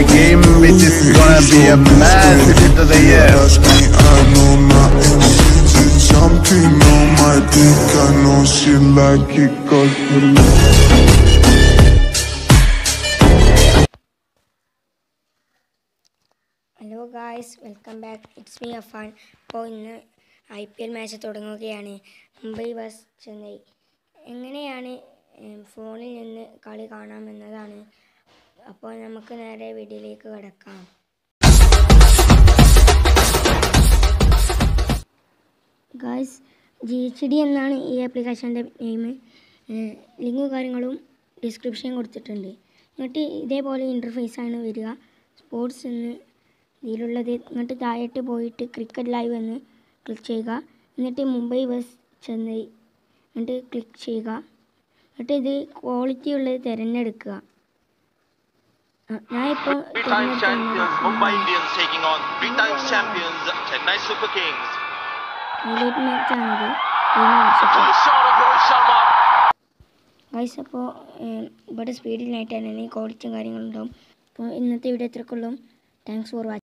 my game, which is gonna be a massive hit of the year. Ask me, I know nothing. She's jumping on my dick. I know she like it 'cause you hello guys welcome back it's me Afan അപ്പോൾ ഇന്ന് I P L match തുടങ്ങുകയാണ് Mumbai bus Chennai എങ്ങനെയാണ് ഉം, ഫോണിൽ നിന്ന് കളി കാണാമെന്നതാണ് അപ്പോൾ നമുക്ക് നേരെ വീഡിയോയിലേക്ക് കിടക്കാം ഗായ്സ് ജി എച്ച് ഡി എന്നാണ് ഈ ആപ്ലിക്കേഷൻ്റെ നെയിം ലിങ്കും കാര്യങ്ങളും ഡിസ്ക്രിപ്ഷൻ കൊടുത്തിട്ടുണ്ട് എന്നിട്ട് ഇതേപോലെ ഇൻ്റർഫേസ് ആണ് വരിക സ്പോർട്സ് എന്ന് ഇതിലുള്ളത് എന്നിട്ട് താഴോട്ട് പോയിട്ട് ക്രിക്കറ്റ് ലൈവ് എന്ന് ക്ലിക്ക് ചെയ്യുക എന്നിട്ട് മുംബൈ ബസ് ചെന്നൈ എന്നിട്ട് ക്ലിക്ക് ചെയ്യുക എന്നിട്ട് ഇത് ക്വാളിറ്റി ഉള്ളത് തിരഞ്ഞെടുക്കുക ആ, ഞാനിപ്പോൾ Three-time champions Mumbai Indians taking on three-time champions Chennai Super Kings. Highlight മാച്ചാണിത് കഴിഞ്ഞ വർഷത്തെ First shot of Rohit Sharma. Guys അപ്പോൾ ഇവിടെ സ്പീഡിലായിട്ട് തന്നെ ക്വാളിറ്റിയും കാര്യങ്ങളും ഉണ്ടാവും അപ്പോൾ ഇന്നത്തെ വീഡിയോ എത്രക്കുള്ളും താങ്ക്സ് ഫോർ വാച്ചിങ്